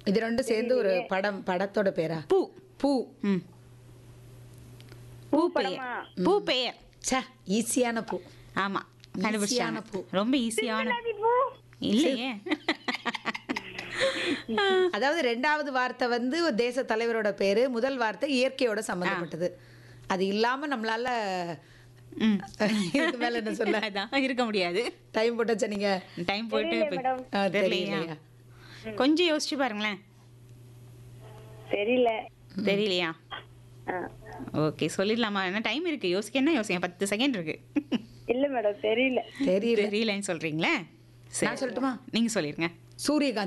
இது ரெண்டும் சேர்ந்து ஒரு படம் படத்தோட பேரா பூ பூ ம் பூ பெயர் படமா? பூ பெயர் சே ஈஸியான பூ ஆமா ஈஸியான கண்டுபிடிச்சாங்க பூ. ரொம்ப ஈஸியான அது பூ இல்லையே அதாவது ரெண்டாவது வார்த்தை வந்து ஒரு தேச தலைவரோட பேரு முதல் வார்த்தை இயற்கையோட சம்பந்தப்பட்டது அது இல்லாம நம்மளால ம் இதுக்கு மேல என்ன சொல்ல அதான் இருக்க முடியாது டைம் போட்டாச்சா நீங்க டைம் போயிட்டு தெரியல போய்- மேடம். ஆ, தெரியலையா தெரியலையா கொஞ்சம் யோசிச்சு பாருங்களேன் தெரியல தெரியலையா ஆ. ஓகே சொல்லிடலாமா என்ன டைம் இருக்கு யோசிக்க என்ன யோசிக்க பத்து செகண்ட் இருக்கு இல்ல மேடம் தெரியல தெரியல தெரியலன்னு சொல்றீங்களே சரி நான் சொல்லட்டுமா நீங்க சொல்லிருங்க சூரியகாந்தி